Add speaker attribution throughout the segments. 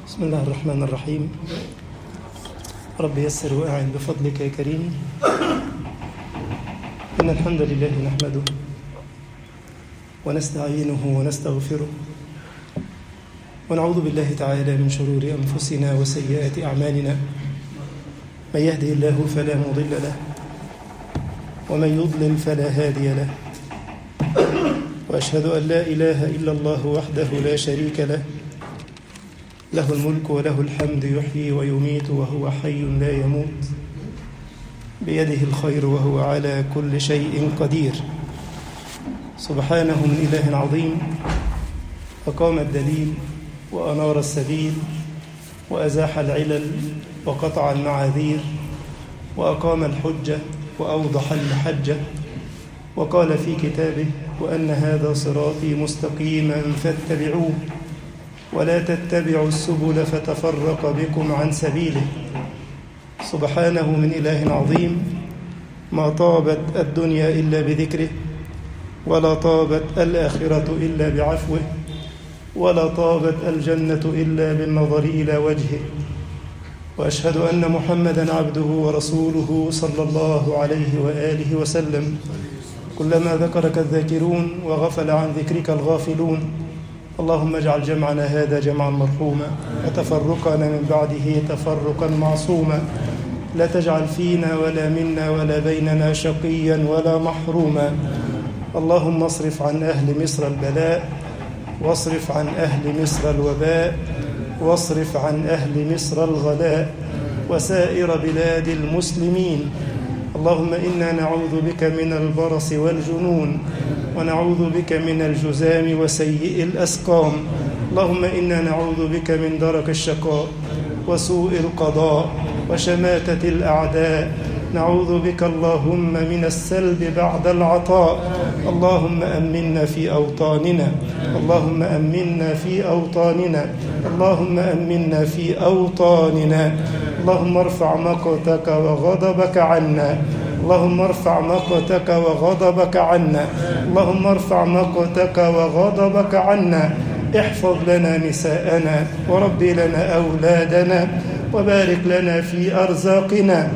Speaker 1: بسم الله الرحمن الرحيم رب يسر وأعن بفضلك يا كريم إن الحمد لله نحمده ونستعينه ونستغفره ونعوذ بالله تعالى من شرور أنفسنا وسيئات أعمالنا من يهده الله فلا مضل له ومن يضلل فلا هادي له وأشهد أن لا إله إلا الله وحده لا شريك له له الملك وله الحمد يحيي ويميت وهو حي لا يموت بيده الخير وهو على كل شيء قدير سبحانه من إله عظيم أقام الدليل وأنار السبيل وأزاح العلل وقطع المعاذير وأقام الحجة وأوضح المحجة وقال في كتابه وأن هذا صراطي مستقيما فاتبعوه ولا تتبعوا السبل فتفرق بكم عن سبيله سبحانه من إله عظيم ما طابت الدنيا إلا بذكره ولا طابت الآخرة إلا بعفوه ولا طابت الجنة إلا بالنظر إلى وجهه وأشهد أن محمدا عبده ورسوله صلى الله عليه وآله وسلم كلما ذكرك الذاكرون وغفل عن ذكرك الغافلون اللهم اجعل جمعنا هذا جمعا مرحوما وتفرقنا من بعده تفرقا معصوما لا تجعل فينا ولا منا ولا بيننا شقيا ولا محروما اللهم اصرف عن أهل مصر البلاء واصرف عن أهل مصر الوباء واصرف عن أهل مصر الغلاء وسائر بلاد المسلمين اللهم إنا نعوذ بك من البرص والجنون ونعوذ بك من الجزام وسيء الأسقام اللهم إنا نعوذ بك من درك الشقاء وسوء القضاء وشماتة الأعداء نعوذ بك اللهم من السلب بعد العطاء اللهم أمنا في أوطاننا اللهم أمنا في أوطاننا اللهم أمنا في أوطاننا اللهم ارفع مقتك وغضبك عنا اللهم ارفع مقتك وغضبك عنا اللهم ارفع مقتك وغضبك عنا احفظ لنا نساءنا وربي لنا أولادنا وبارك لنا في أرزاقنا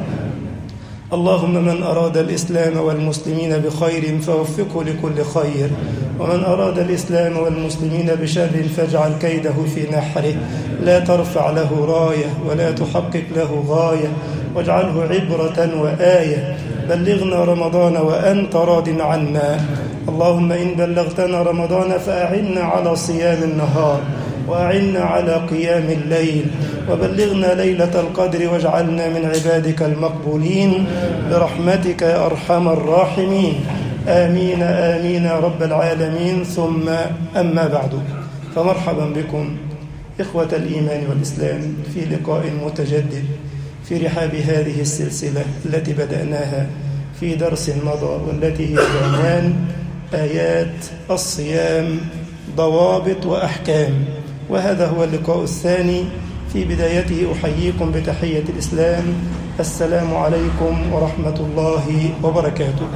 Speaker 1: اللهم من أراد الإسلام والمسلمين بخير فوفقه لكل خير ومن أراد الإسلام والمسلمين بشر فاجعل كيده في نحره لا ترفع له راية ولا تحقق له غاية واجعله عبرة وآية بلغنا رمضان وأنت راض عنا اللهم إن بلغتنا رمضان فأعنا على صيام النهار وأعنا على قيام الليل وبلغنا ليلة القدر واجعلنا من عبادك المقبولين برحمتك يا أرحم الراحمين آمين آمين يا رب العالمين ثم أما بعد فمرحبا بكم إخوة الإيمان والإسلام في لقاء متجدد في رحاب هذه السلسلة التي بدأناها في درس مضى والتي هي بعنوان آيات الصيام ضوابط وأحكام وهذا هو اللقاء الثاني في بدايته أحييكم بتحية الإسلام السلام عليكم ورحمة الله وبركاته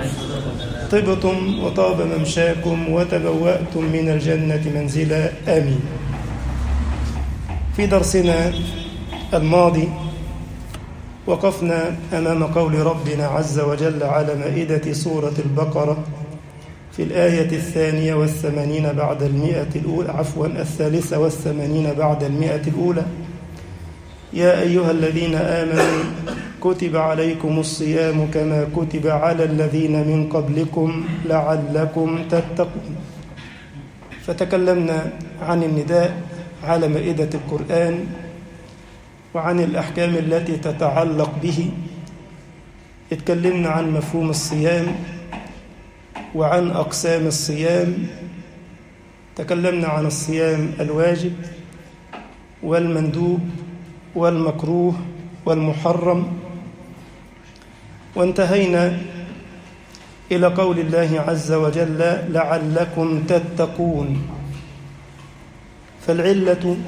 Speaker 1: طبتم وطاب ممشاكم وتبوأتم من الجنة منزلا آمين في درسنا الماضي وقفنا أمام قول ربنا عز وجل على مائدة سورة البقرة في الآية الثانية والثمانين بعد المئة الأولى عفوا الثالثة والثمانين بعد المئة الأولى يا أيها الذين آمنوا كتب عليكم الصيام كما كتب على الذين من قبلكم لعلكم تتقون فتكلمنا عن النداء على مائدة القرآن وعن الأحكام التي تتعلق به اتكلمنا عن مفهوم الصيام وعن أقسام الصيام تكلمنا عن الصيام الواجب والمندوب والمكروه والمحرم وانتهينا إلى قول الله عز وجل لعلكم تتقون فالعلة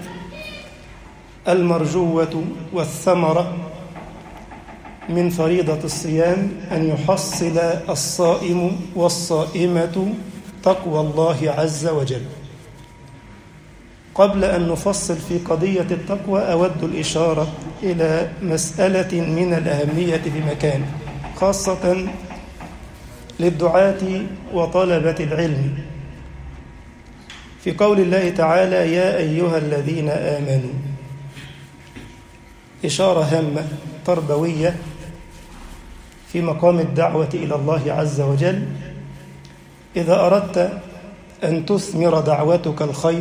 Speaker 1: المرجوة والثمرة من فريضة الصيام أن يحصل الصائم والصائمة تقوى الله عز وجل قبل أن نفصل في قضية التقوى أود الإشارة إلى مسألة من الأهمية بمكان خاصة للدعاة وطلبة العلم في قول الله تعالى يا أيها الذين آمنوا إشارة هامة تربوية في مقام الدعوة إلى الله عز وجل إذا أردت أن تثمر دعوتك الخير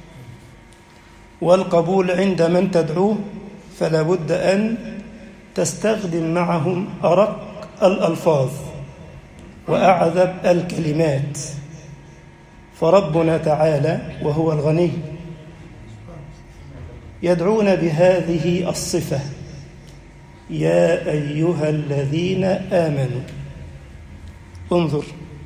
Speaker 1: والقبول عند من تدعوه فلا بد أن تستخدم معهم أرق الألفاظ وأعذب الكلمات فربنا تعالى وهو الغني يدعون بهذه الصفة يا أيها الذين آمنوا انظر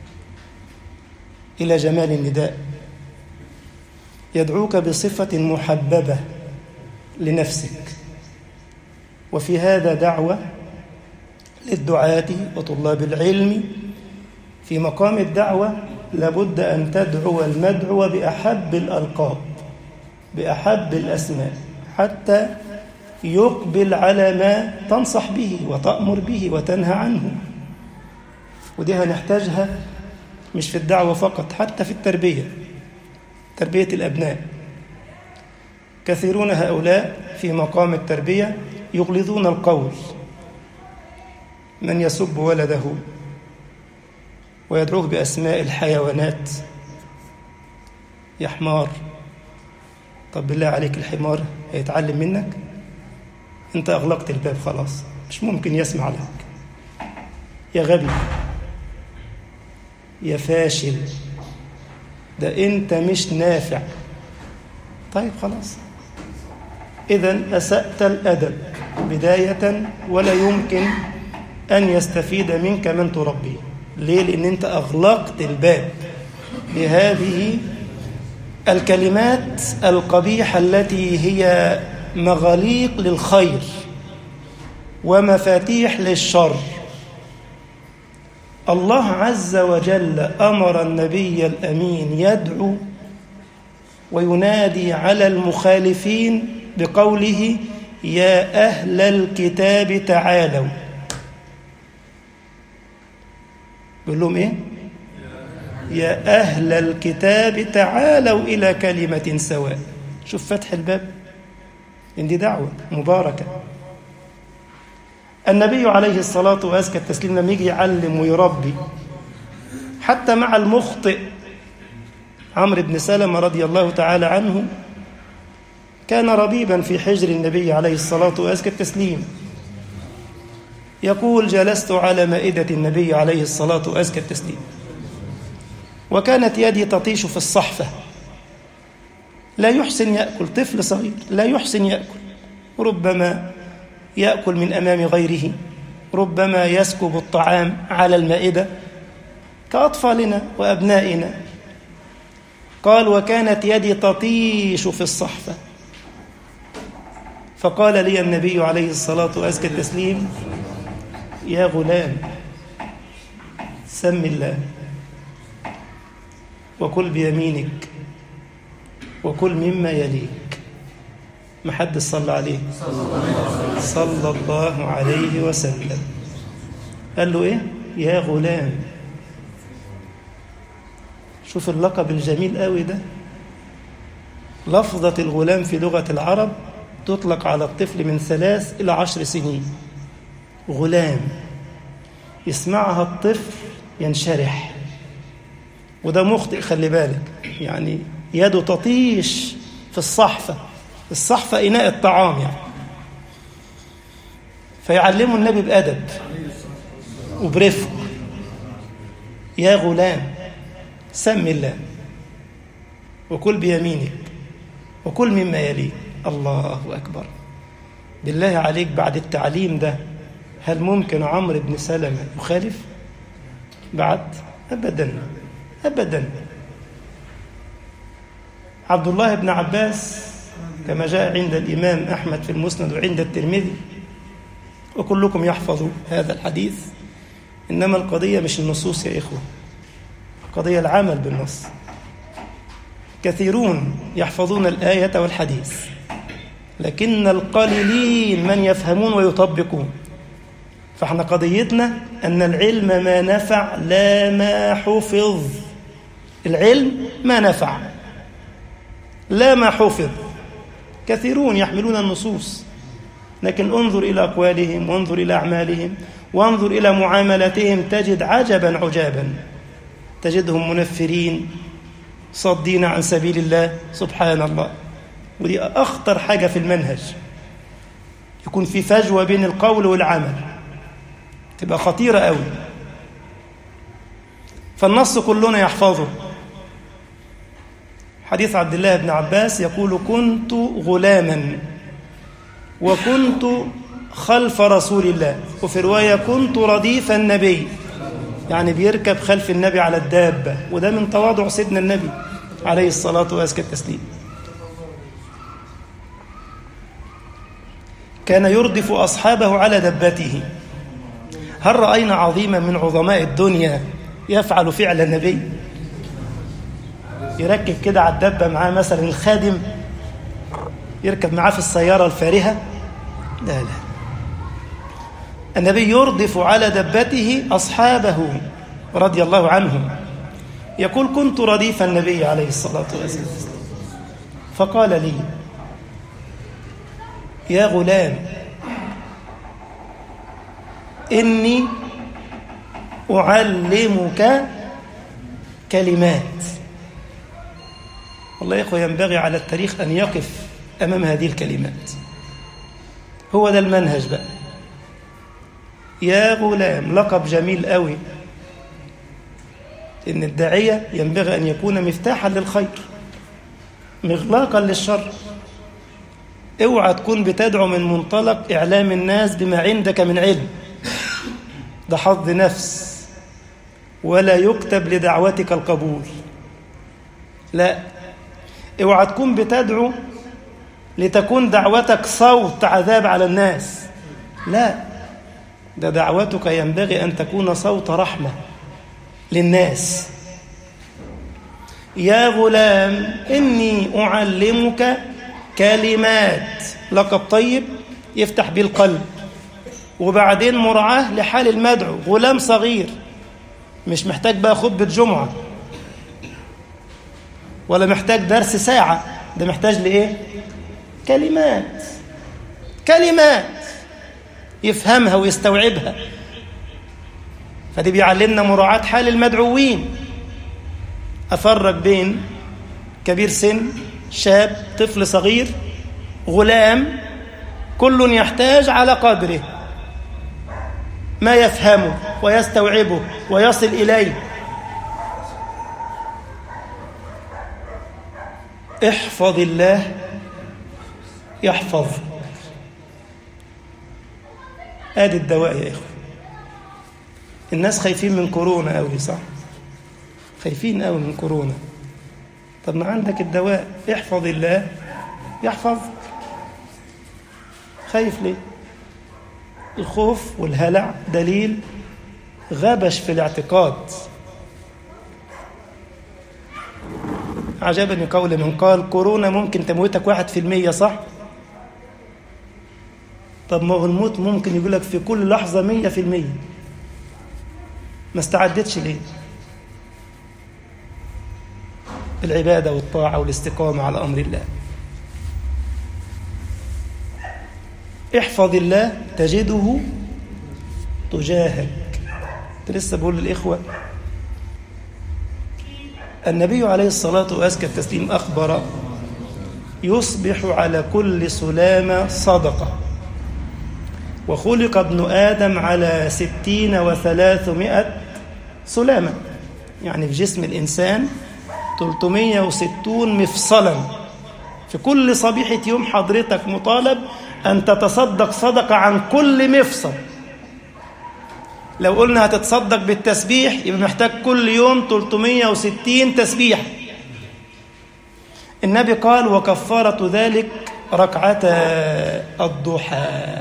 Speaker 1: إلى جمال النداء يدعوك بصفة محببة لنفسك وفي هذا دعوة للدعاة وطلاب العلم في مقام الدعوة لابد أن تدعو المدعو بأحب الألقاب بأحب الأسماء حتى يقبل على ما تنصح به وتأمر به وتنهى عنه ودي هنحتاجها مش في الدعوة فقط حتى في التربية تربية الأبناء كثيرون هؤلاء في مقام التربية يغلظون القول من يسب ولده ويدعوه بأسماء الحيوانات يا حمار طب بالله عليك الحمار هيتعلم منك انت أغلقت الباب خلاص مش ممكن يسمع لك يا غبي يا فاشل ده انت مش نافع طيب خلاص اذا اسات الادب بدايه ولا يمكن ان يستفيد منك من تربيه ليه لان انت اغلقت الباب بهذه الكلمات القبيحه التي هي مغاليق للخير ومفاتيح للشر الله عز وجل امر النبي الامين يدعو وينادي على المخالفين بقوله يا اهل الكتاب تعالوا بيقول لهم ايه يا اهل الكتاب تعالوا الى كلمه سواء شوف فتح الباب ان دي دعوه مباركه النبي عليه الصلاة وأزكى التسليم لما يجي يعلم ويربي حتى مع المخطئ عمرو بن سلمة رضي الله تعالى عنه كان ربيبا في حجر النبي عليه الصلاة وأزكى التسليم يقول جلست على مائدة النبي عليه الصلاة وأزكى التسليم وكانت يدي تطيش في الصحفة لا يحسن يأكل طفل صغير لا يحسن يأكل ربما ياكل من امام غيره ربما يسكب الطعام على المائده كاطفالنا وابنائنا قال وكانت يدي تطيش في الصحفه فقال لي النبي عليه الصلاه وازكى التسليم يا غلام سم الله وكل بيمينك وكل مما يليك ما حد صلى عليه صلى الله عليه وسلم قال له ايه يا غلام شوف اللقب الجميل قوي ده لفظة الغلام في لغة العرب تطلق على الطفل من ثلاث إلى عشر سنين غلام يسمعها الطفل ينشرح وده مخطئ خلي بالك يعني يده تطيش في الصحفة الصحفة إناء الطعام يعني فيعلمه النبي بأدب وبرفق يا غلام سم الله وكل بيمينك وكل مما يليك الله أكبر بالله عليك بعد التعليم ده هل ممكن عمرو بن سلمة يخالف بعد أبدا أبدا عبد الله بن عباس كما جاء عند الإمام أحمد في المسند وعند الترمذي وكلكم يحفظ هذا الحديث إنما القضية مش النصوص يا إخوة القضية العمل بالنص كثيرون يحفظون الآية والحديث لكن القليلين من يفهمون ويطبقون فاحنا قضيتنا أن العلم ما نفع لا ما حفظ العلم ما نفع لا ما حفظ كثيرون يحملون النصوص لكن انظر إلى أقوالهم وانظر إلى أعمالهم وانظر إلى معاملتهم تجد عجبا عجابا تجدهم منفرين صادين عن سبيل الله سبحان الله ودي أخطر حاجة في المنهج يكون في فجوة بين القول والعمل تبقى خطيرة قوي فالنص كلنا يحفظه حديث عبد الله بن عباس يقول كنت غلاما وكنت خلف رسول الله وفي رواية كنت رديف النبي يعني بيركب خلف النبي على الدابة وده من تواضع سيدنا النبي عليه الصلاة وأزكى التسليم كان يردف أصحابه على دبته هل رأينا عظيما من عظماء الدنيا يفعل فعل النبي يركب كده على الدبة معاه مثلا الخادم يركب معاه في السيارة الفارهة لا لا النبي يردف على دبته أصحابه رضي الله عنهم يقول كنت رديف النبي عليه الصلاة والسلام فقال لي يا غلام إني أعلمك كلمات والله يا أخوة ينبغي على التاريخ أن يقف أمام هذه الكلمات هو ده المنهج بقى يا غلام لقب جميل قوي إن الداعية ينبغي أن يكون مفتاحا للخير مغلاقا للشر اوعى تكون بتدعو من منطلق إعلام الناس بما عندك من علم ده حظ نفس ولا يكتب لدعوتك القبول لا اوعى تكون بتدعو لتكون دعوتك صوت عذاب على الناس لا ده دعوتك ينبغي أن تكون صوت رحمة للناس يا غلام إني أعلمك كلمات لقب طيب يفتح بيه القلب وبعدين مراعاة لحال المدعو غلام صغير مش محتاج بقى خطبة جمعة ولا محتاج درس ساعة ده محتاج لإيه كلمات كلمات يفهمها ويستوعبها فدي بيعلمنا مراعاة حال المدعوين أفرق بين كبير سن شاب طفل صغير غلام كل يحتاج على قدره ما يفهمه ويستوعبه ويصل إليه احفظ الله يحفظ ادي الدواء يا اخوه الناس خايفين من كورونا قوي صح خايفين قوي من كورونا طب ما عندك الدواء احفظ الله يحفظ خايف ليه الخوف والهلع دليل غبش في الاعتقاد عجبني قول من قال كورونا ممكن تموتك واحد في المية صح طب ما هو الموت ممكن يقول لك في كل لحظة مية في المية ما استعدتش ليه العبادة والطاعة والاستقامة على أمر الله احفظ الله تجده تجاهك كنت لسه بقول للإخوة النبي عليه الصلاة وأزكى التسليم أخبر يصبح على كل سلامة صدقة وخلق ابن آدم على ستين وثلاثمائة سلامة يعني في جسم الإنسان 360 مفصلا في كل صبيحة يوم حضرتك مطالب أن تتصدق صدقة عن كل مفصل لو قلنا هتتصدق بالتسبيح يبقى محتاج كل يوم 360 تسبيح النبي قال وكفارة ذلك ركعتا الضحى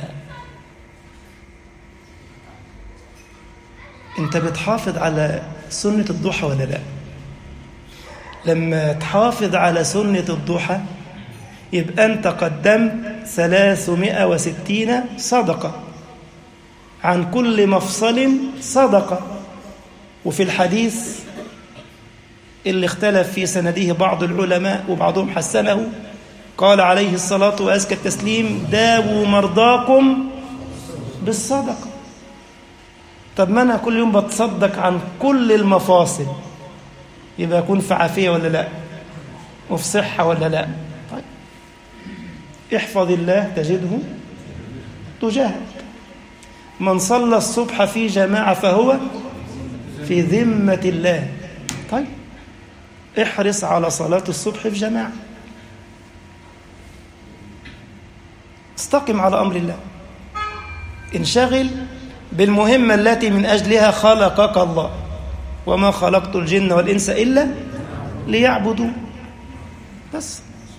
Speaker 1: انت بتحافظ على سنة الضحى ولا لا لما تحافظ على سنة الضحى يبقى أنت قدمت 360 صدقة عن كل مفصل صدقة وفي الحديث اللي اختلف في سنده بعض العلماء وبعضهم حسنه قال عليه الصلاة وأزكى التسليم داووا مرضاكم بالصدقة طب ما أنا كل يوم بتصدق عن كل المفاصل يبقى أكون في عافية ولا لا وفي صحة ولا لا طيب احفظ الله تجده تجاهك من صلى الصبح في جماعة فهو في ذمة الله طيب احرص على صلاة الصبح في جماعة استقم على أمر الله انشغل بالمهمة التي من أجلها خلقك الله وما خلقت الجن والإنس إلا ليعبدوا بس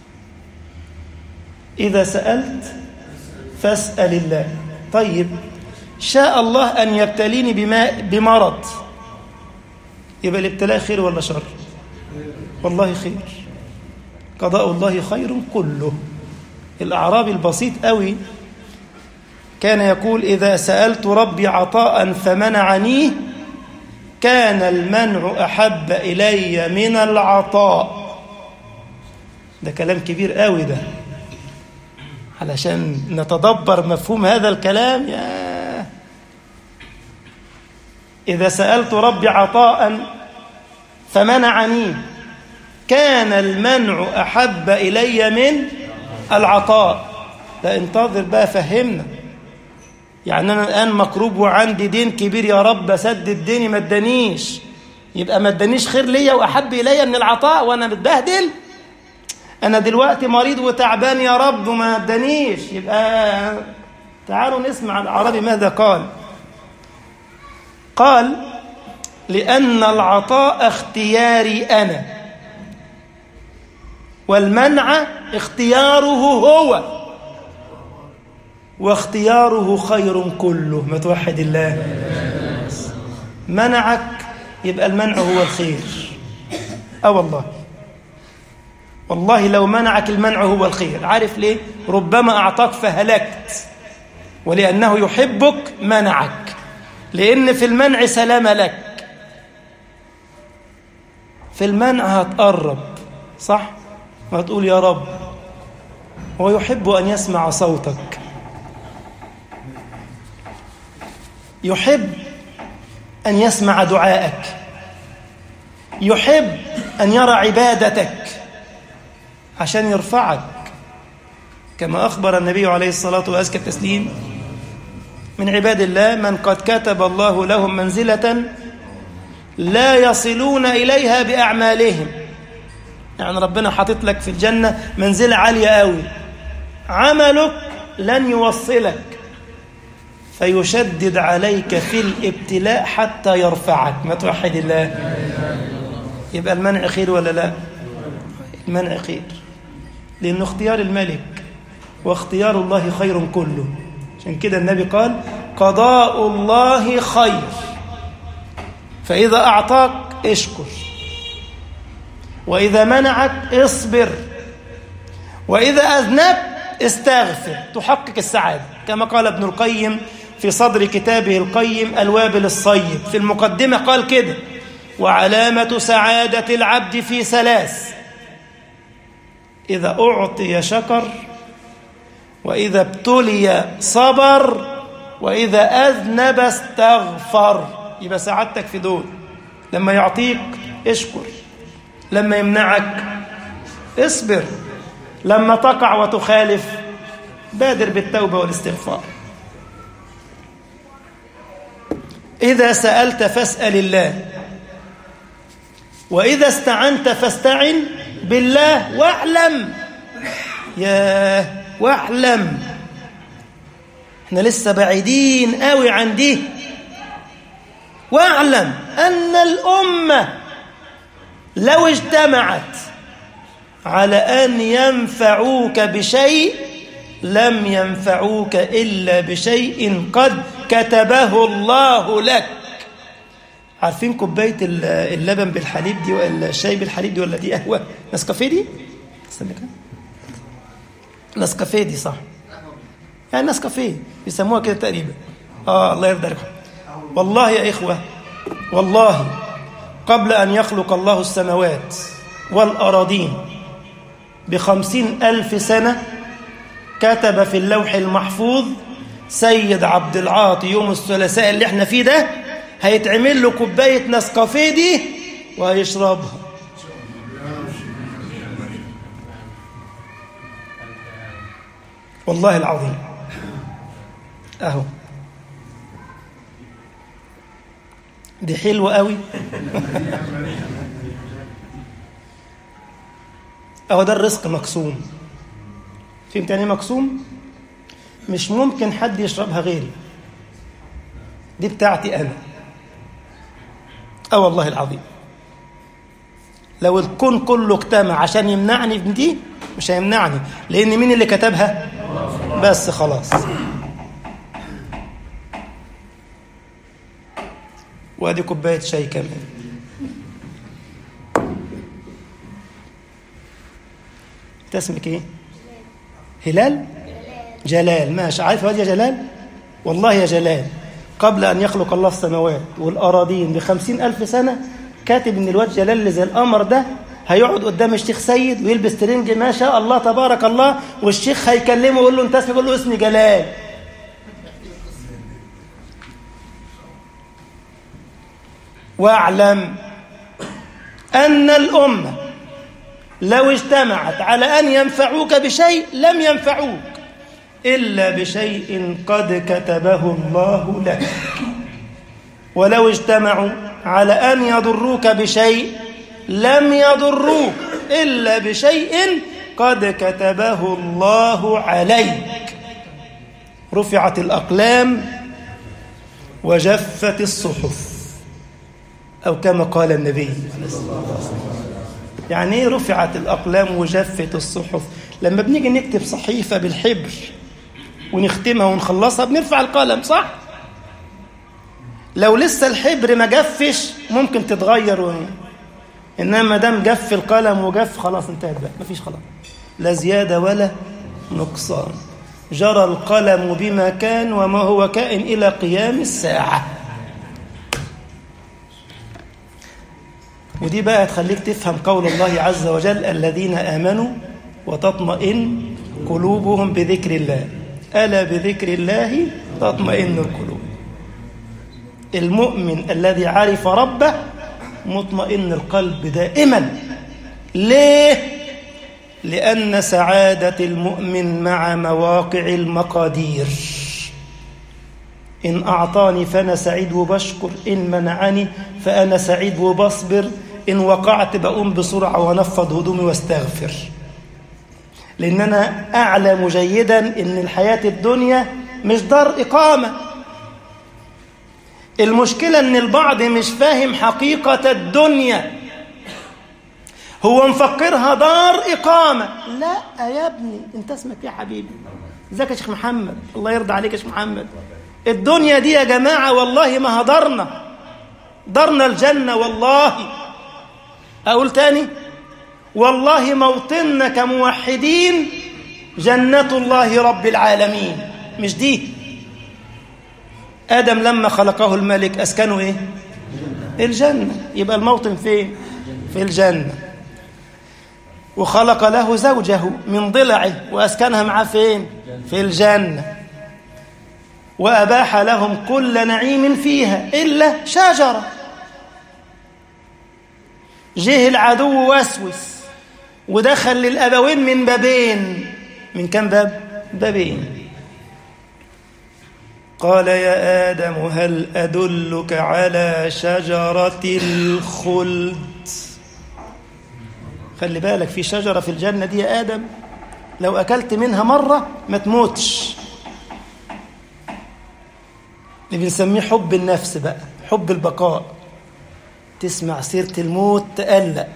Speaker 1: إذا سألت فاسأل الله طيب شاء الله أن يبتليني بما بمرض يبقى الابتلاء خير ولا شر والله خير قضاء الله خير كله الأعرابي البسيط قوي كان يقول إذا سألت ربي عطاء فمنعنيه كان المنع أحب إلي من العطاء ده كلام كبير قوي ده علشان نتدبر مفهوم هذا الكلام يا إذا سألت ربي عطاء فمنعني كان المنع أحب إلي من العطاء لا انتظر بقى فهمنا يعني أنا الآن مكروب وعندي دين كبير يا رب سدد ديني ما ادانيش يبقى ما ادانيش خير ليا وأحب إلي من العطاء وأنا متبهدل أنا دلوقتي مريض وتعبان يا رب وما ادانيش يبقى تعالوا نسمع الأعرابي ماذا قال قال لأن العطاء اختياري أنا والمنع اختياره هو واختياره خير كله ما توحد الله منعك يبقى المنع هو الخير اه والله والله لو منعك المنع هو الخير عارف ليه ربما أعطاك فهلكت ولأنه يحبك منعك لأن في المنع سلام لك في المنع هتقرب صح وهتقول يا رب هو يحب أن يسمع صوتك يحب أن يسمع دعائك يحب أن يرى عبادتك عشان يرفعك كما أخبر النبي عليه الصلاة وأزكى التسليم من عباد الله من قد كتب الله لهم منزلة لا يصلون إليها بأعمالهم يعني ربنا حاطط لك في الجنة منزلة عالية قوي عملك لن يوصلك فيشدد عليك في الابتلاء حتى يرفعك ما توحد الله يبقى المنع خير ولا لا المنع خير لأنه اختيار الملك واختيار الله خير كله عشان كده النبي قال قضاء الله خير فإذا أعطاك اشكر وإذا منعك اصبر وإذا أذنبت استغفر تحقق السعادة كما قال ابن القيم في صدر كتابه القيم الوابل الصيب في المقدمة قال كده وعلامة سعادة العبد في ثلاث إذا أعطي شكر وإذا ابتلي صبر وإذا أذنب استغفر يبقى سعادتك في دول لما يعطيك اشكر لما يمنعك اصبر لما تقع وتخالف بادر بالتوبة والاستغفار إذا سألت فاسأل الله وإذا استعنت فاستعن بالله واعلم يا واعلم احنا لسه بعيدين قوي عن دي واعلم أن الأمة لو اجتمعت على أن ينفعوك بشيء لم ينفعوك إلا بشيء قد كتبه الله لك عارفين كوبايه اللبن بالحليب دي ولا الشاي بالحليب دي ولا دي قهوه نسكافيه دي استنى كده نسكافيه دي صح يعني نسكافيه بيسموها كده تقريبا اه الله يرضى عليكم والله يا اخوه والله قبل ان يخلق الله السماوات والاراضين بخمسين الف سنه كتب في اللوح المحفوظ سيد عبد العاطي يوم الثلاثاء اللي احنا فيه ده هيتعمل له كوبايه نسكافيه دي وهيشربها والله العظيم اهو دي حلوه قوي اهو ده الرزق مقسوم فهمت يعني مقسوم مش ممكن حد يشربها غيري دي بتاعتي انا اه والله العظيم لو الكون كله اجتمع عشان يمنعني من دي مش هيمنعني لان مين اللي كتبها بس خلاص وادي كوبايه شاي كمان انت اسمك ايه هلال جلال ماشي عارف واد يا جلال والله يا جلال قبل أن يخلق الله السماوات والأراضين بخمسين ألف سنة كاتب إن الواد جلال اللي زي القمر ده هيقعد قدام الشيخ سيد ويلبس ترنج ما شاء الله تبارك الله والشيخ هيكلمه ويقول له انت اسمك يقول له اسمي جلال واعلم أن الأمة لو اجتمعت على أن ينفعوك بشيء لم ينفعوك إلا بشيء قد كتبه الله لك ولو اجتمعوا على أن يضروك بشيء لم يضروك إلا بشيء قد كتبه الله عليك رفعت الأقلام وجفت الصحف أو كما قال النبي يعني ايه رفعت الأقلام وجفت الصحف لما بنيجي نكتب صحيفة بالحبر ونختمها ونخلصها بنرفع القلم صح لو لسه الحبر ما جفش ممكن تتغير و... انما ما دام جف القلم وجف خلاص انتهت بقى مفيش خلاص لا زياده ولا نقصان جرى القلم بما كان وما هو كائن الى قيام الساعه ودي بقى تخليك تفهم قول الله عز وجل الذين امنوا وتطمئن قلوبهم بذكر الله ألا بذكر الله تطمئن القلوب المؤمن الذي عرف ربه مطمئن القلب دائما ليه؟ لأن سعادة المؤمن مع مواقع المقادير إن أعطاني فأنا سعيد وبشكر إن منعني فأنا سعيد وبصبر إن وقعت بقوم بسرعة ونفض هدومي واستغفر لأن أنا أعلم جيدا أن الحياة الدنيا مش دار إقامة المشكلة أن البعض مش فاهم حقيقة الدنيا هو مفكرها دار إقامة لا يا ابني أنت اسمك يا حبيبي ازيك يا شيخ محمد الله يرضى عليك يا شيخ محمد الدنيا دي يا جماعة والله ما هدرنا دارنا الجنة والله أقول تاني والله موطننا كموحدين جنة الله رب العالمين مش دي آدم لما خلقه الملك أسكنه إيه الجنة يبقى الموطن فين في الجنة وخلق له زوجه من ضلعه وأسكنها معاه فين في الجنة وأباح لهم كل نعيم فيها إلا شجرة جه العدو وسوس ودخل للأبوين من بابين من كم باب؟ بابين قال يا آدم هل أدلك على شجرة الخلد خلي بالك في شجرة في الجنة دي يا آدم لو أكلت منها مرة ما تموتش اللي بنسميه حب النفس بقى حب البقاء تسمع سيرة الموت تقلق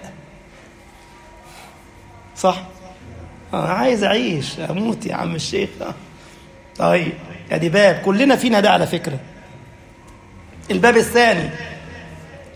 Speaker 1: صح أنا عايز أعيش أموت يا عم الشيخ طيب ادي باب كلنا فينا ده على فكرة الباب الثاني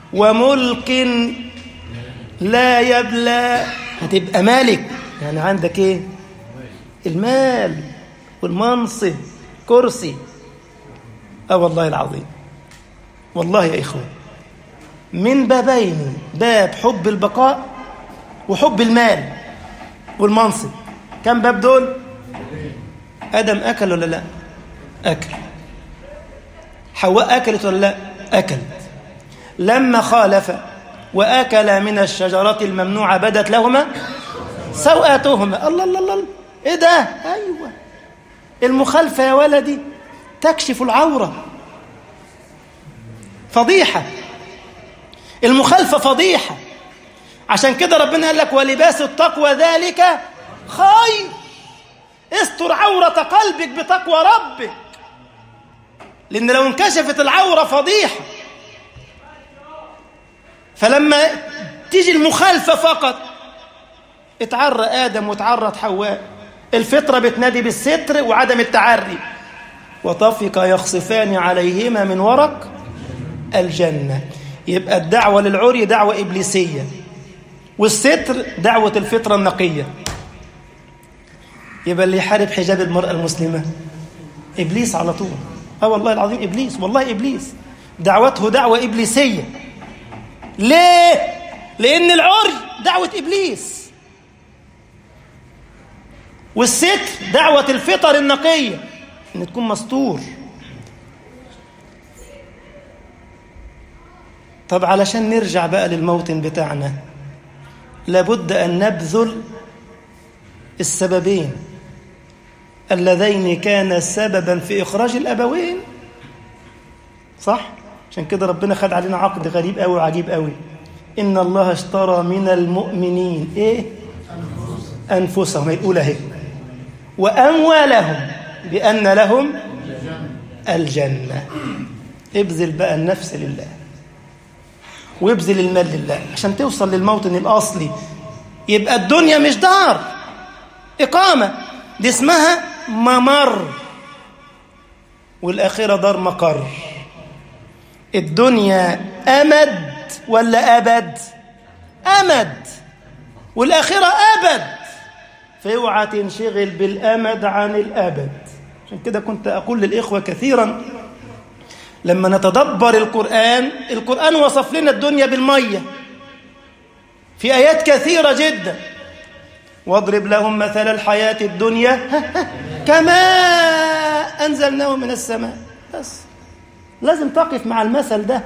Speaker 1: وملك لا يبلى هتبقى مالك يعني عندك ايه المال والمنصب كرسي اه والله العظيم والله يا إخوة من بابين باب حب البقاء وحب المال والمنصب كم باب دول آدم أكل ولا لا أكل حواء أكلت ولا لا أكلت لما خالف وأكل من الشجرة الممنوعة بدت لهما سوءاتهما الله الله الله إيه ده أيوة المخالفة يا ولدي تكشف العورة فضيحة المخالفة فضيحة عشان كده ربنا قال لك ولباس التقوى ذلك خير استر عورة قلبك بتقوى ربك لأن لو انكشفت العورة فضيحة فلما تيجي المخالفة فقط اتعرى آدم وتعرت حواء الفطرة بتنادي بالستر وعدم التعري وطفق يخصفان عليهما من ورق الجنة يبقى الدعوة للعري دعوة إبليسية والستر دعوة الفطرة النقية يبقى اللي يحارب حجاب المرأة المسلمة إبليس على طول اه والله العظيم إبليس والله إبليس دعوته دعوة إبليسية ليه؟ لأن العري دعوة إبليس والستر دعوة الفطر النقية إن تكون مستور طب علشان نرجع بقى للموطن بتاعنا لابد أن نبذل السببين اللذين كانا سببا في إخراج الأبوين صح؟ عشان كده ربنا خد علينا عقد غريب قوي وعجيب قوي إن الله اشترى من المؤمنين إيه؟ أنفسهم الأولى هي وأموالهم بأن لهم الجنة ابذل بقى النفس لله وابذل المال لله عشان توصل للموطن الأصلي يبقى الدنيا مش دار إقامة دي اسمها ممر والآخرة دار مقر الدنيا أمد ولا أبد أمد والآخرة أبد فاوعى تنشغل بالأمد عن الأبد عشان كده كنت أقول للإخوة كثيرا لما نتدبر القرآن القرآن وصف لنا الدنيا بالمية في آيات كثيرة جدا واضرب لهم مثل الحياة الدنيا كما أنزلناه من السماء بس لازم تقف مع المثل ده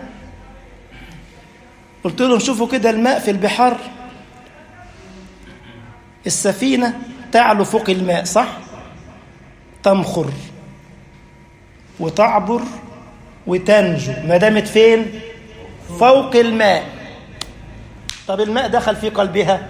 Speaker 1: قلت لهم شوفوا كده الماء في البحار السفينة تعلو فوق الماء صح تمخر وتعبر وتنجو ما دامت فين فوق الماء طب الماء دخل في قلبها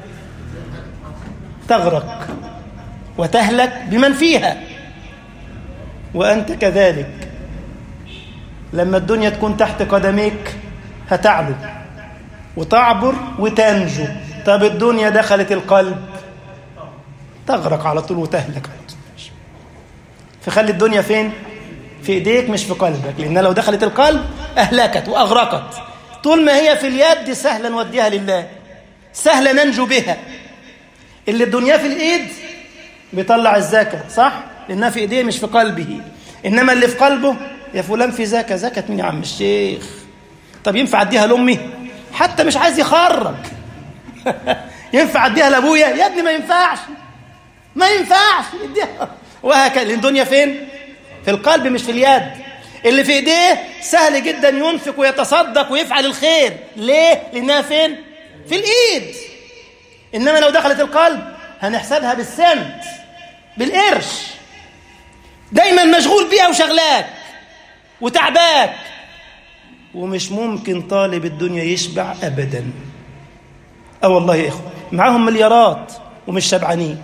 Speaker 1: تغرق وتهلك بمن فيها وأنت كذلك لما الدنيا تكون تحت قدميك هتعلو وتعبر وتنجو طب الدنيا دخلت القلب تغرق على طول وتهلك على طول فخلي الدنيا فين في ايديك مش في قلبك لان لو دخلت القلب اهلكت واغرقت طول ما هي في اليد سهلا نوديها لله سهلا ننجو بها اللي الدنيا في الايد بيطلع الزكاه صح لانها في ايديه مش في قلبه انما اللي في قلبه يا فلان في زكاه زكاه مين يا عم الشيخ طب ينفع اديها لامي حتى مش عايز يخرج ينفع اديها لابويا يا ابني ما ينفعش ما ينفعش اديها وهكذا لان الدنيا فين في القلب مش في اليد اللي في ايديه سهل جدا ينفق ويتصدق ويفعل الخير ليه لانها فين في الايد انما لو دخلت القلب هنحسبها بالسنت بالقرش دايما مشغول بيها وشغلاك وتعباك ومش ممكن طالب الدنيا يشبع ابدا اه والله يا اخوه معاهم مليارات ومش شبعانين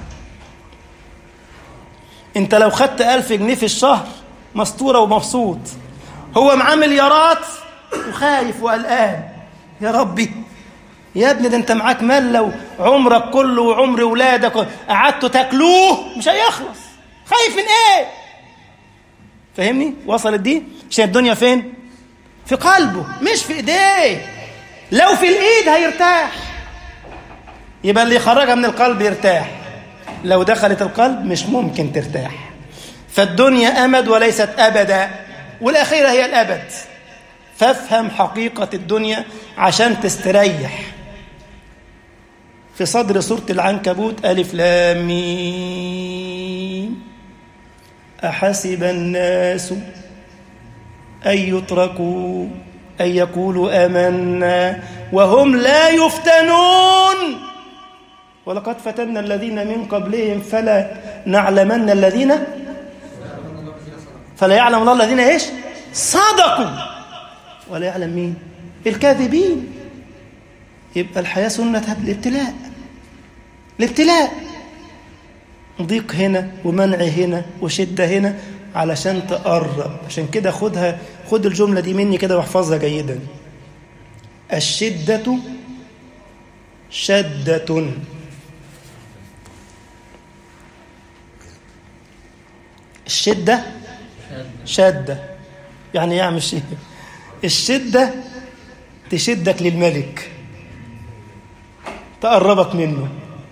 Speaker 1: انت لو خدت ألف جنيه في الشهر مستورة ومبسوط هو معاه مليارات وخايف وقلقان يا ربي يا ابني ده انت معاك مال لو عمرك كله وعمر ولادك قعدتوا تاكلوه مش هيخلص خايف من ايه فاهمني وصلت دي عشان الدنيا فين في قلبه مش في ايديه لو في الإيد هيرتاح يبقى اللي يخرجها من القلب يرتاح لو دخلت القلب مش ممكن ترتاح فالدنيا أمد وليست أبدا والأخيرة هي الأبد فافهم حقيقة الدنيا عشان تستريح في صدر سورة العنكبوت ألف لام ميم أحسب الناس أن يتركوا أن يقولوا آمنا وهم لا يفتنون ولقد فتنا الذين من قبلهم فلا نعلمن الذين فلا يعلم الله الذين ايش صدقوا ولا يعلم مين الكاذبين يبقى الحياة سنة الابتلاء الابتلاء ضيق هنا ومنع هنا وشدة هنا علشان تقرب عشان كده خدها خد الجملة دي مني كده واحفظها جيدا الشدة شدة الشدة شدة يعني يعمل شيء الشدة تشدك للملك تقربك منه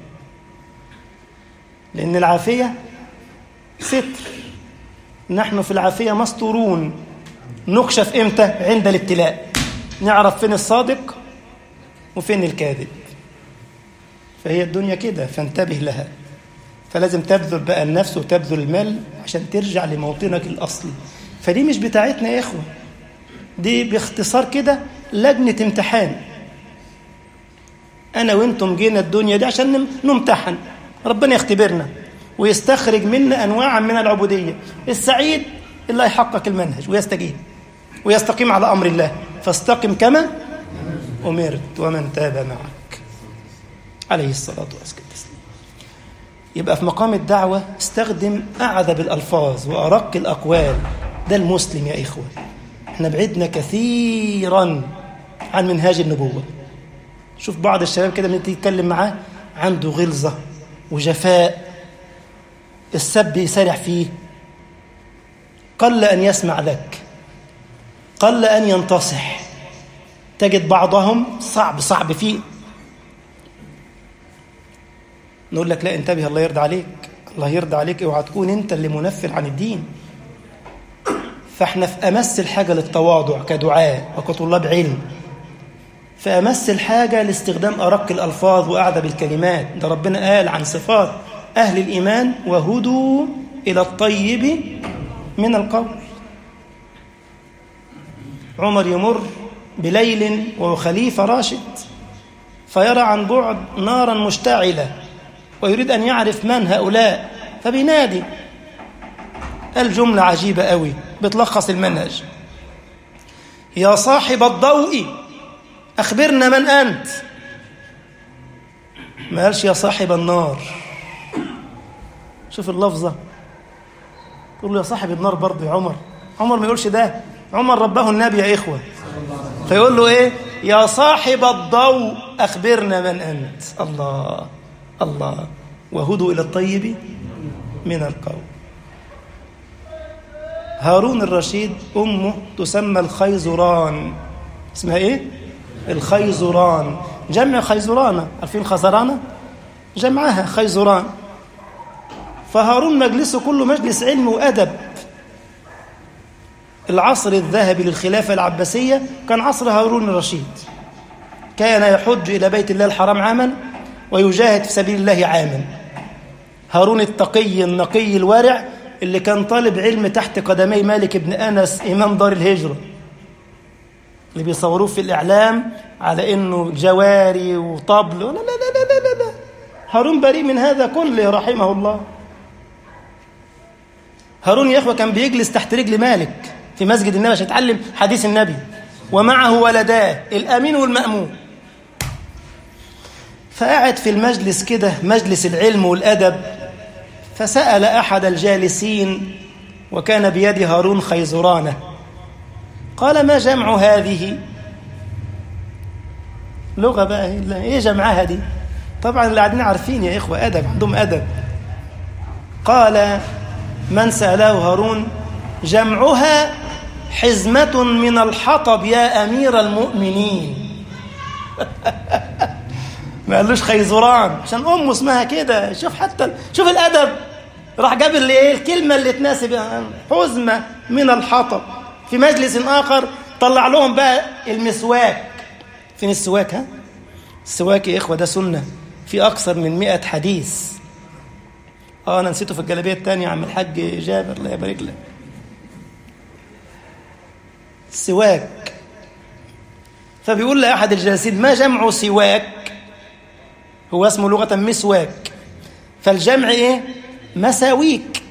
Speaker 1: لأن العافية ستر نحن في العافية مستورون نكشف إمتى عند الابتلاء نعرف فين الصادق وفين الكاذب فهي الدنيا كده فانتبه لها فلازم تبذل بقى النفس وتبذل المال عشان ترجع لموطنك الأصلي فدي مش بتاعتنا يا إخوة دي باختصار كده لجنة امتحان أنا وإنتم جينا الدنيا دي عشان نمتحن ربنا يختبرنا ويستخرج منا أنواعا من العبودية السعيد اللي يحقق المنهج ويستجيب ويستقيم على أمر الله فاستقم كما أمرت ومن تاب معك عليه الصلاة والسلام يبقى في مقام الدعوة استخدم أعذب الألفاظ وأرق الأقوال ده المسلم يا إخوة احنا بعدنا كثيرا عن منهاج النبوة شوف بعض الشباب كده من تتكلم معاه عنده غلظة وجفاء السب يسارع فيه قل أن يسمع لك قل أن ينتصح تجد بعضهم صعب صعب فيه نقول لك لا انتبه الله يرضى عليك الله يرضى عليك اوعى تكون انت اللي منفر عن الدين فاحنا في امس الحاجه للتواضع كدعاء وكطلاب علم في امس الحاجه لاستخدام ارق الالفاظ واعذب الكلمات ده ربنا قال عن صفات اهل الايمان وهدوا الى الطيب من القول عمر يمر بليل وهو خليفه راشد فيرى عن بعد نارا مشتعله ويريد أن يعرف من هؤلاء فبينادي الجملة عجيبة قوي بتلخص المنهج يا صاحب الضوء أخبرنا من أنت ما قالش يا صاحب النار شوف اللفظة تقول له يا صاحب النار برضه يا عمر عمر ما يقولش ده عمر رباه النبي يا إخوة فيقول له إيه يا صاحب الضوء أخبرنا من أنت الله الله وهدوا إلى الطيب من القول هارون الرشيد أمه تسمى الخيزران اسمها إيه؟ الخيزران جمع خيزرانة عارفين خزرانة؟ جمعها خيزران فهارون مجلسه كله مجلس علم وأدب العصر الذهبي للخلافة العباسية كان عصر هارون الرشيد كان يحج إلى بيت الله الحرام عاما ويجاهد في سبيل الله عاما هارون التقي النقي الورع اللي كان طالب علم تحت قدمي مالك بن أنس إمام دار الهجرة اللي بيصوروه في الإعلام على إنه جواري وطبل لا لا لا لا لا, لا. هارون بريء من هذا كله رحمه الله هارون يا إخوة كان بيجلس تحت رجل مالك في مسجد النبي عشان يتعلم حديث النبي ومعه ولداه الأمين والمأمون فقعد في المجلس كده مجلس العلم والأدب فسأل أحد الجالسين وكان بيد هارون خيزرانة قال ما جمع هذه لغة بقى إيه جمعها دي طبعا اللي قاعدين عارفين يا إخوة أدب عندهم أدب قال من سأله هارون جمعها حزمة من الحطب يا أمير المؤمنين ما قالوش خيزران عشان امه اسمها كده شوف حتى شوف الادب راح جاب اللي ايه الكلمه اللي تناسب حزمه من الحطب في مجلس اخر طلع لهم بقى المسواك فين السواك ها السواك يا اخوه ده سنه في اكثر من 100 حديث اه انا نسيته في الجلابيه الثانيه يا عم الحاج جابر الله يبارك لك السواك فبيقول لاحد الجالسين ما جمع سواك هو اسمه لغه مسواك فالجمع ايه مساويك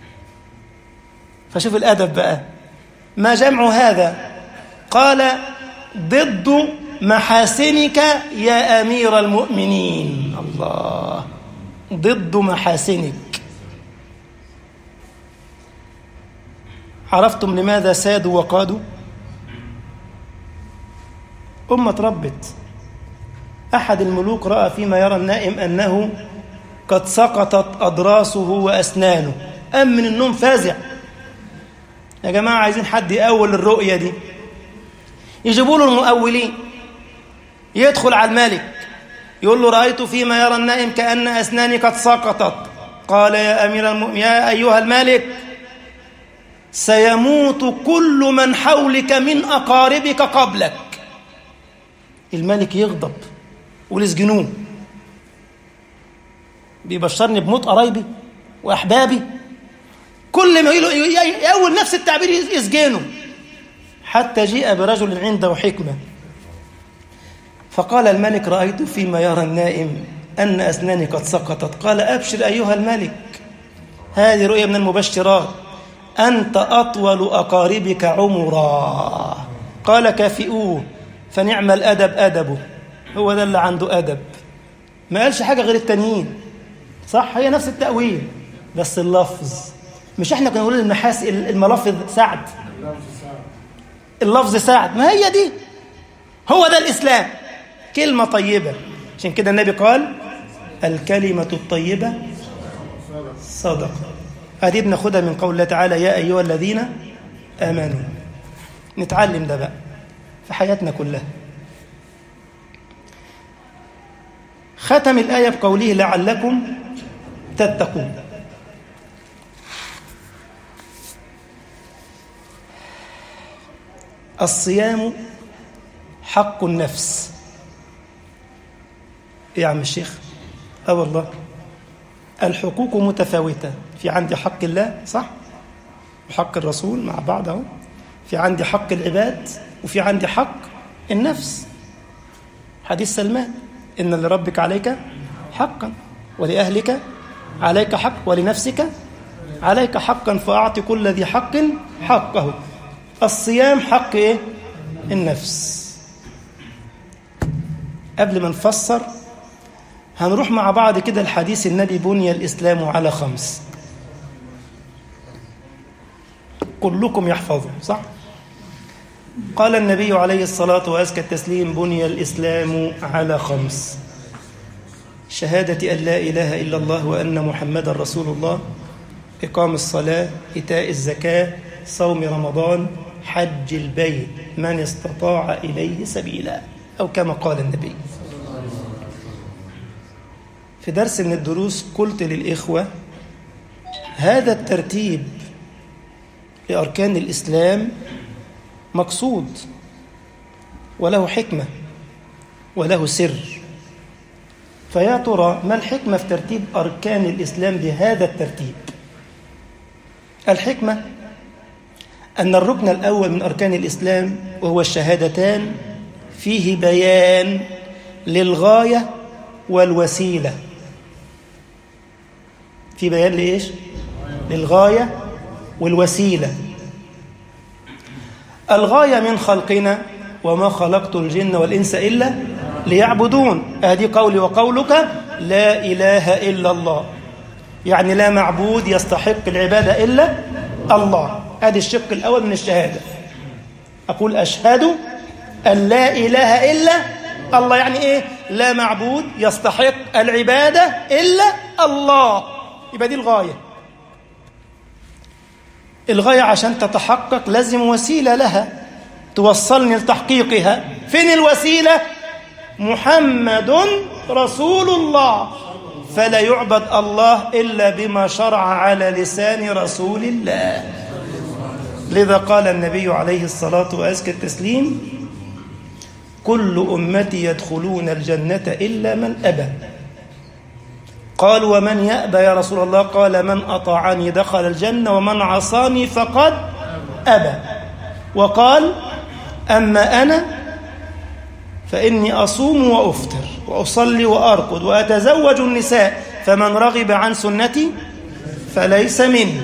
Speaker 1: فشوف الادب بقى ما جمع هذا قال ضد محاسنك يا امير المؤمنين الله ضد محاسنك عرفتم لماذا سادوا وقادوا أمة ربت أحد الملوك رأى فيما يرى النائم أنه قد سقطت أضراسه وأسنانه أم من النوم فازع يا جماعة عايزين حد يأول الرؤية دي يجيبوا له المؤولين يدخل على الملك يقول له رأيت فيما يرى النائم كأن أسناني قد سقطت قال يا أمير المؤمنين يا أيها الملك سيموت كل من حولك من أقاربك قبلك الملك يغضب ويسجنوه بيبشرني بموت قرايبي وأحبابي كل ما يقول نفس التعبير يسجنه حتى جيء برجل عنده حكمة فقال الملك رأيت فيما يرى النائم أن أسناني قد سقطت قال أبشر أيها الملك هذه رؤية من المبشرات أنت أطول أقاربك عمرا قال كافئوه فنعم الأدب أدبه هو ده اللي عنده أدب ما قالش حاجة غير التانيين صح هي نفس التأويل بس اللفظ مش احنا كنا نقول المحاس الملفظ سعد اللفظ سعد ما هي دي هو ده الإسلام كلمة طيبة عشان كده النبي قال الكلمة الطيبة صدقة هذه بناخدها من قول الله تعالى يا أيها الذين آمنوا نتعلم ده بقى في حياتنا كلها ختم الآية بقوله لعلكم تتقون الصيام حق النفس ايه يا عم الشيخ اه والله الحقوق متفاوتة في عندي حق الله صح وحق الرسول مع بعض اهو في عندي حق العباد وفي عندي حق النفس حديث سلمان إن لربك عليك حقا ولأهلك عليك حق ولنفسك عليك حقا فأعطي كل ذي حق حقه الصيام حق إيه؟ النفس قبل ما نفسر هنروح مع بعض كده الحديث النبي بني الإسلام على خمس كلكم يحفظه صح؟ قال النبي عليه الصلاة وأزكى التسليم بني الإسلام على خمس شهادة أن لا إله إلا الله وأن محمد رسول الله إقام الصلاة إيتاء الزكاة صوم رمضان حج البيت من استطاع إليه سبيلا أو كما قال النبي في درس من الدروس قلت للإخوة هذا الترتيب لأركان الإسلام مقصود وله حكمة وله سر فيا ترى ما الحكمة في ترتيب أركان الإسلام بهذا الترتيب الحكمة أن الركن الأول من أركان الإسلام وهو الشهادتان فيه بيان للغاية والوسيلة في بيان لإيش؟ للغاية والوسيلة الغاية من خلقنا وما خلقت الجن والإنس إلا ليعبدون هذه قولي وقولك لا إله إلا الله يعني لا معبود يستحق العبادة إلا الله هذا الشق الأول من الشهادة أقول أشهد أن لا إله إلا الله يعني إيه لا معبود يستحق العبادة إلا الله يبقى دي الغاية الغاية عشان تتحقق لازم وسيلة لها توصلني لتحقيقها فين الوسيلة محمد رسول الله فلا يعبد الله إلا بما شرع على لسان رسول الله لذا قال النبي عليه الصلاة وأزكى التسليم كل أمتي يدخلون الجنة إلا من أبى قال ومن يأبى يا رسول الله قال من أطاعني دخل الجنة ومن عصاني فقد أبى وقال أما أنا فإني أصوم وأفطر وأصلي وأرقد وأتزوج النساء فمن رغب عن سنتي فليس مني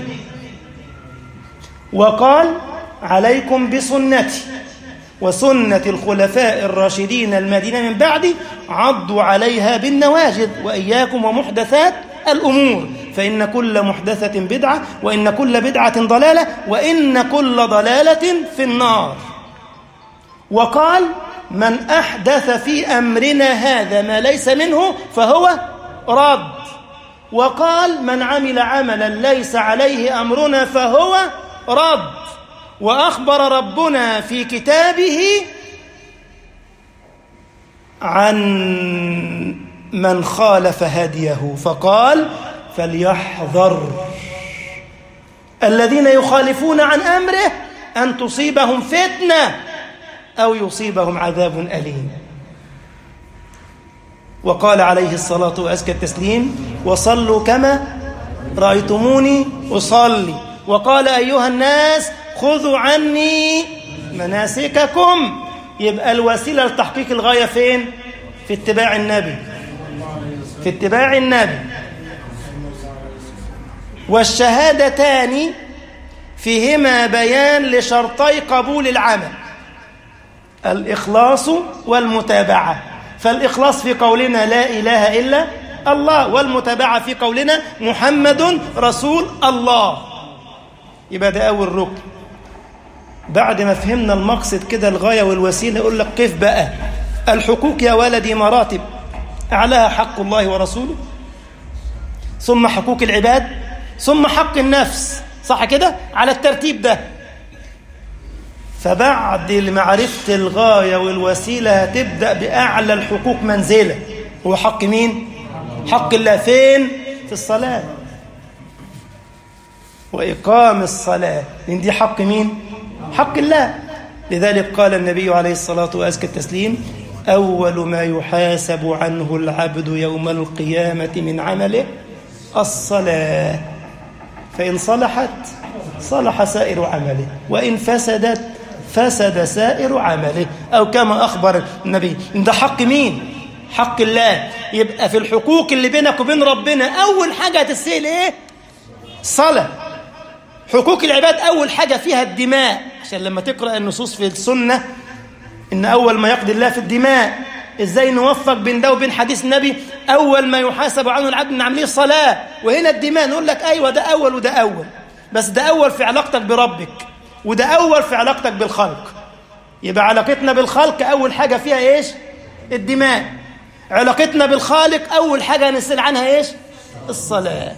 Speaker 1: وقال عليكم بسنتي وسنة الخلفاء الراشدين المدينة من بعدي عضوا عليها بالنواجذ وإياكم ومحدثات الأمور فإن كل محدثة بدعة وإن كل بدعة ضلالة وإن كل ضلالة في النار وقال من أحدث في أمرنا هذا ما ليس منه فهو رد وقال من عمل عملا ليس عليه أمرنا فهو رد وأخبر ربنا في كتابه عن من خالف هديه فقال فليحذر الذين يخالفون عن أمره أن تصيبهم فتنة أو يصيبهم عذاب أليم وقال عليه الصلاة وأزكى التسليم وصلوا كما رأيتموني أصلي وقال أيها الناس خذوا عني مناسككم يبقى الوسيلة لتحقيق الغاية فين؟ في اتباع النبي في اتباع النبي والشهادتان فيهما بيان لشرطي قبول العمل الإخلاص والمتابعة فالإخلاص في قولنا لا إله إلا الله والمتابعة في قولنا محمد رسول الله يبقى ده أول ركن بعد ما فهمنا المقصد كده الغاية والوسيلة يقول لك كيف بقى الحقوق يا ولدي مراتب أعلاها حق الله ورسوله ثم حقوق العباد ثم حق النفس صح كده على الترتيب ده فبعد معرفة الغاية والوسيلة هتبدأ بأعلى الحقوق منزلة هو حق مين؟ حق الله فين؟ في الصلاة وإقام الصلاة لأن دي حق مين؟ حق الله لذلك قال النبي عليه الصلاة وأزكى التسليم أول ما يحاسب عنه العبد يوم القيامة من عمله الصلاة فإن صلحت صلح سائر عمله وإن فسدت فسد سائر عمله أو كما أخبر النبي ده حق مين؟ حق الله يبقى في الحقوق اللي بينك وبين ربنا أول حاجة هتسأل إيه؟ صلاة حقوق العباد أول حاجة فيها الدماء عشان لما تقرأ النصوص في السنة إن أول ما يقضي الله في الدماء إزاي نوفق بين ده وبين حديث النبي أول ما يحاسب عنه العبد من عمليه الصلاة وهنا الدماء نقول لك أيوة ده أول وده أول بس ده أول في علاقتك بربك وده أول في علاقتك بالخلق يبقى علاقتنا بالخلق أول حاجة فيها إيش الدماء علاقتنا بالخالق أول حاجة نسأل عنها إيش الصلاة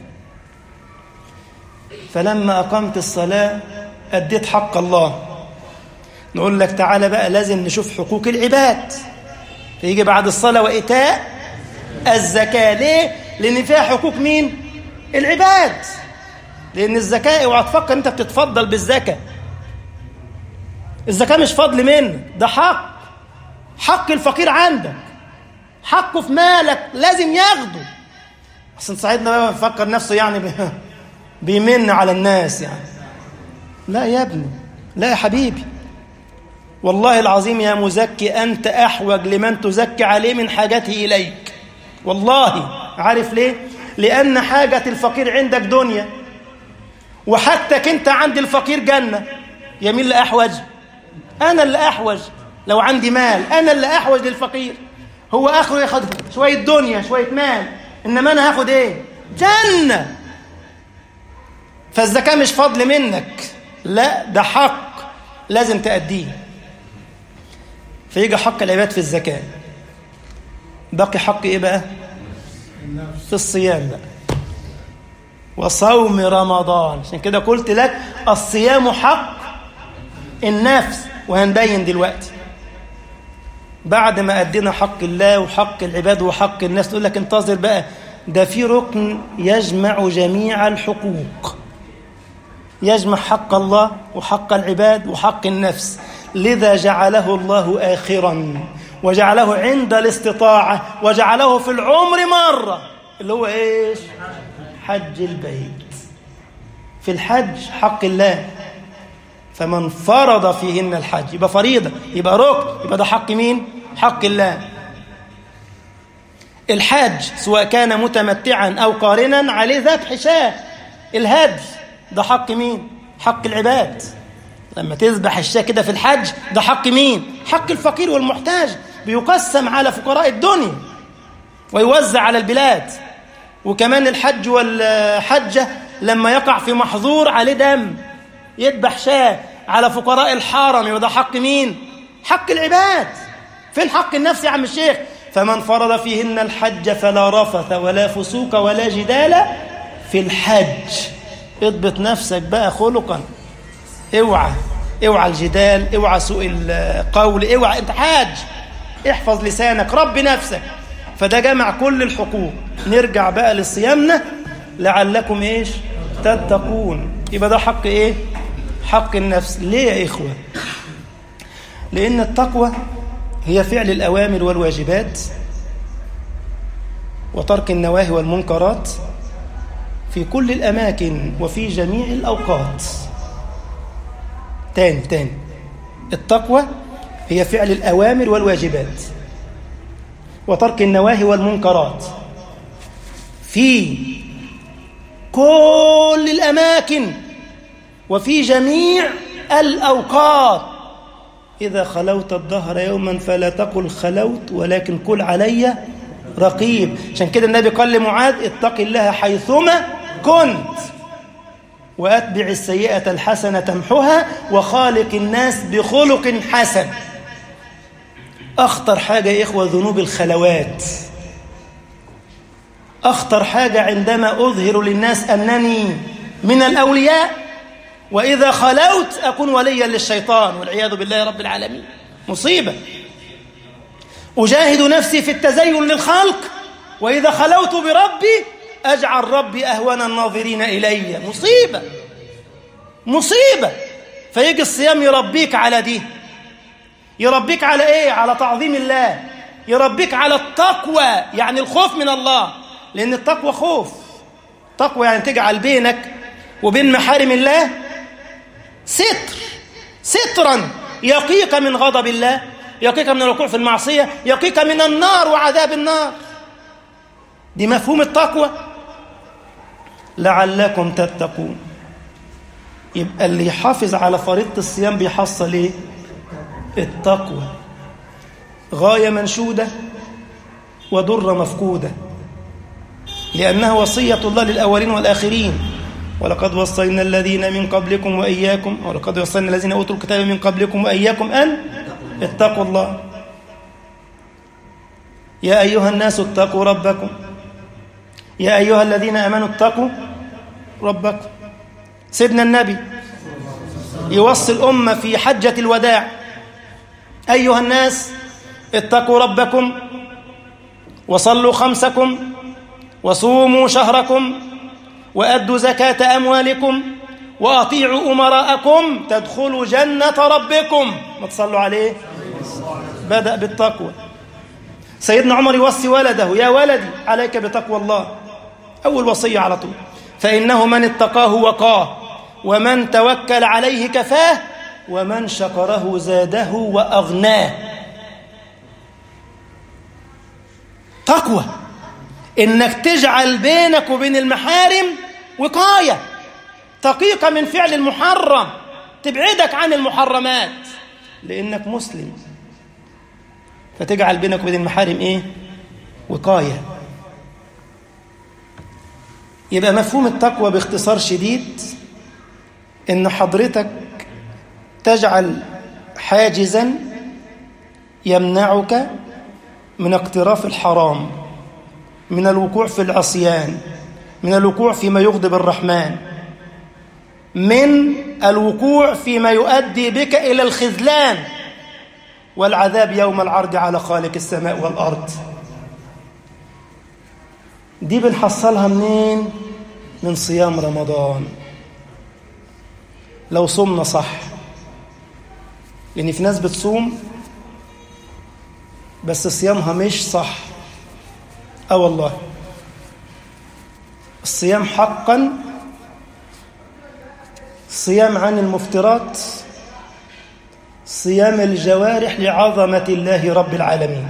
Speaker 1: فلما أقمت الصلاة أديت حق الله نقول لك تعالى بقى لازم نشوف حقوق العباد فيجي بعد الصلاة وإيتاء الزكاة ليه؟ لأن فيها حقوق مين؟ العباد لأن الزكاة اوعى تفكر أنت بتتفضل بالزكاة الزكاة مش فضل منك ده حق حق الفقير عندك حقه في مالك لازم ياخده أصل صاحبنا بقى بيفكر نفسه يعني بي... بيمن على الناس يعني لا يا ابني لا يا حبيبي والله العظيم يا مزكي أنت أحوج لمن تزكي عليه من حاجته إليك والله عارف ليه؟ لأن حاجة الفقير عندك دنيا وحاجتك أنت عند الفقير جنة يا مين اللي أحوج؟ أنا اللي أحوج لو عندي مال أنا اللي أحوج للفقير هو آخره ياخد شوية دنيا شوية مال إنما أنا هاخد إيه؟ جنة فالزكاة مش فضل منك لا ده حق لازم تأديه فيجي حق العباد في الزكاة باقي حق إيه بقى؟ في الصيام بقى وصوم رمضان عشان كده قلت لك الصيام حق النفس وهنبين دلوقتي بعد ما أدينا حق الله وحق العباد وحق الناس تقول لك انتظر بقى ده في ركن يجمع جميع الحقوق يجمع حق الله وحق العباد وحق النفس لذا جعله الله آخرا وجعله عند الاستطاعة وجعله في العمر مرة اللي هو إيش حج البيت في الحج حق الله فمن فرض فيهن الحج يبقى فريضة يبقى ركن يبقى ده حق مين حق الله الحاج سواء كان متمتعا أو قارنا عليه ذبح شاة الهدي ده حق مين حق العباد لما تذبح الشاة كده في الحج ده حق مين حق الفقير والمحتاج بيقسم على فقراء الدنيا ويوزع على البلاد وكمان الحج والحجة لما يقع في محظور عليه دم يذبح شاة على فقراء الحرم وده حق مين حق العباد فين حق النفس يا عم الشيخ فمن فرض فيهن الحج فلا رفث ولا فسوق ولا جدال في الحج اضبط نفسك بقى خلقا اوعى اوعى الجدال اوعى سوء القول اوعى انت حاج احفظ لسانك رب نفسك فده جمع كل الحقوق نرجع بقى لصيامنا لعلكم ايش تتقون يبقى ده حق ايه حق النفس ليه يا إخوة لأن التقوى هي فعل الأوامر والواجبات وترك النواهي والمنكرات في كل الأماكن وفي جميع الأوقات تاني تاني التقوى هي فعل الأوامر والواجبات وترك النواهي والمنكرات في كل الأماكن وفي جميع الأوقات إذا خلوت الدهر يوما فلا تقل خلوت ولكن قل علي رقيب عشان كده النبي قال لمعاذ اتق الله حيثما كنت وأتبع السيئة الحسنة تمحها وخالق الناس بخلق حسن أخطر حاجة يا إخوة ذنوب الخلوات أخطر حاجة عندما أظهر للناس أنني من الأولياء وإذا خلوت أكون وليا للشيطان والعياذ بالله رب العالمين مصيبة أجاهد نفسي في التزين للخلق وإذا خلوت بربي أجعل ربي أهون الناظرين إلي مصيبة مصيبة فيجي الصيام يربيك على دي يربيك على إيه؟ على تعظيم الله يربيك على التقوى يعني الخوف من الله لأن التقوى خوف تقوى يعني تجعل بينك وبين محارم الله ستر سترا يقيك من غضب الله يقيك من الوقوع في المعصية يقيك من النار وعذاب النار دي مفهوم التقوى لعلكم تتقون يبقى اللي يحافظ على فريضة الصيام بيحصل ايه التقوى غاية منشودة وضر مفقودة لأنها وصية الله للأولين والآخرين ولقد وصينا الذين من قبلكم وإياكم ولقد وصينا الذين أوتوا الكتاب من قبلكم وإياكم أن اتقوا الله يا أيها الناس اتقوا ربكم يا أيها الذين آمنوا اتقوا ربكم سيدنا النبي يوصي الأمة في حجة الوداع أيها الناس اتقوا ربكم وصلوا خمسكم وصوموا شهركم وأدوا زكاة أموالكم وأطيعوا أمراءكم تدخلوا جنة ربكم ما تصلوا عليه بدأ بالتقوى سيدنا عمر يوصي ولده يا ولدي عليك بتقوى الله أول وصية على طول فإنه من اتقاه وقاه ومن توكل عليه كفاه ومن شكره زاده وأغناه تقوى إنك تجعل بينك وبين المحارم وقاية تقيك من فعل المحرم تبعدك عن المحرمات لأنك مسلم فتجعل بينك وبين المحارم إيه؟ وقاية يبقى مفهوم التقوى باختصار شديد إن حضرتك تجعل حاجزا يمنعك من اقتراف الحرام من الوقوع في العصيان من الوقوع فيما يغضب الرحمن من الوقوع فيما يؤدي بك إلى الخذلان والعذاب يوم العرض على خالق السماء والأرض دي بنحصلها منين من صيام رمضان لو صمنا صح لأن في ناس بتصوم بس صيامها مش صح اه والله الصيام حقا صيام عن المفترات صيام الجوارح لعظمة الله رب العالمين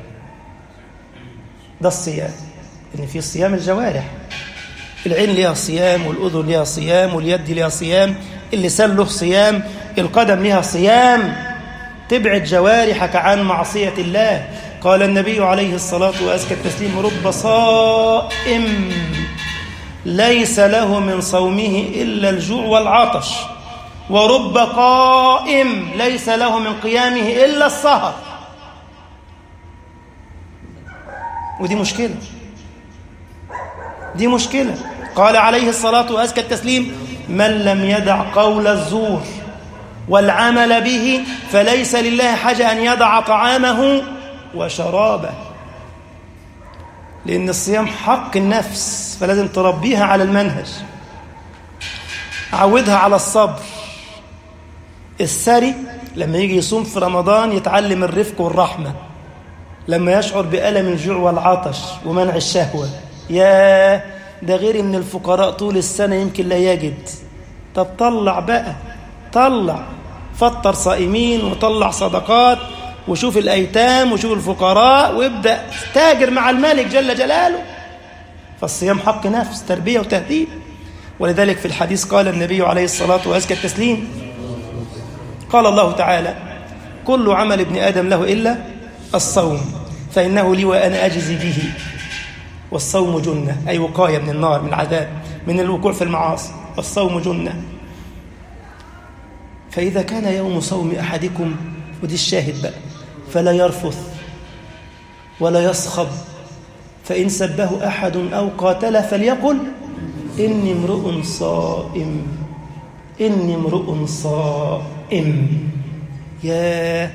Speaker 1: ده الصيام إن في صيام الجوارح العين ليها صيام والأذن ليها صيام واليد ليها صيام اللسان له صيام القدم لها صيام تبعد جوارحك عن معصية الله قال النبي عليه الصلاة وأزكى التسليم رب صائم ليس له من صومه إلا الجوع والعطش ورب قائم ليس له من قيامه إلا السهر ودي مشكلة دي مشكلة قال عليه الصلاة وأزكى التسليم من لم يدع قول الزور والعمل به فليس لله حاجة أن يدع طعامه وشرابه لأن الصيام حق النفس فلازم تربيها على المنهج عودها على الصبر السري لما يجي يصوم في رمضان يتعلم الرفق والرحمة لما يشعر بألم الجوع والعطش ومنع الشهوة يا ده غير من الفقراء طول السنة يمكن لا يجد طب طلع بقى طلع فطر صائمين وطلع صدقات وشوف الأيتام وشوف الفقراء وابدأ تاجر مع الملك جل جلاله فالصيام حق نفس تربية وتهذيب ولذلك في الحديث قال النبي عليه الصلاة وأزكى التسليم قال الله تعالى كل عمل ابن آدم له إلا الصوم فإنه لي وأنا أجزي به والصوم جنة أي وقاية من النار من العذاب من الوقوع في المعاصي والصوم جنة فإذا كان يوم صوم أحدكم ودي الشاهد بقى فلا يرفث ولا يصخب فإن سبه أحد أو قاتله فليقل إني امرؤ صائم إني امرؤ صائم يا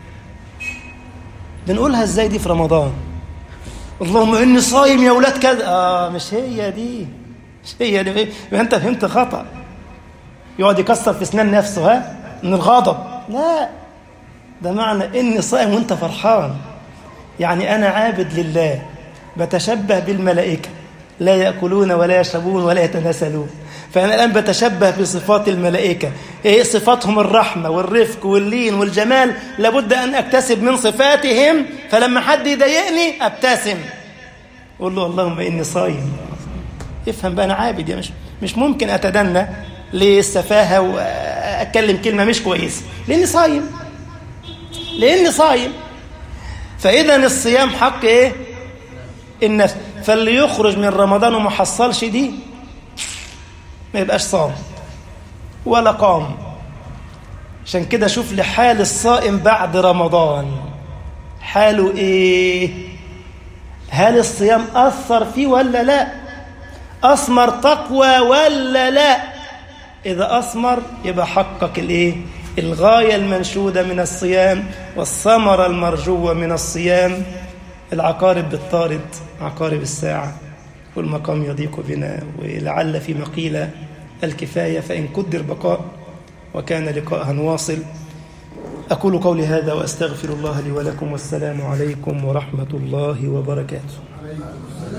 Speaker 1: بنقولها ازاي دي في رمضان اللهم اني صايم يا ولاد كذا اه مش هي دي مش هي دي انت فهمت خطأ يقعد يكسر في اسنان نفسه ها من الغضب لا ده معنى اني صائم وانت فرحان يعني انا عابد لله بتشبه بالملائكه لا ياكلون ولا يشربون ولا يتناسلون فانا الان بتشبه بصفات الملائكه ايه صفاتهم الرحمه والرفق واللين والجمال لابد ان اكتسب من صفاتهم فلما حد يضايقني ابتسم اقول له اللهم اني صايم افهم بقى انا عابد يا مش مش ممكن اتدنى للسفاهه واتكلم كلمه مش كويسه لاني صايم لاني صايم فاذا الصيام حق ايه النفس فاللي يخرج من رمضان وما حصلش دي ما يبقاش صام ولا قام عشان كده شوف لحال الصائم بعد رمضان حاله ايه هل الصيام اثر فيه ولا لا اثمر تقوى ولا لا اذا اثمر يبقى حقق الايه الغايه المنشوده من الصيام والثمره المرجوه من الصيام العقارب بالطارد عقارب الساعه والمقام يضيق بنا ولعل في مقيل الكفاية فإن قدر بقاء وكان لقاء واصل أقول قولي هذا وأستغفر الله لي ولكم والسلام عليكم ورحمة الله وبركاته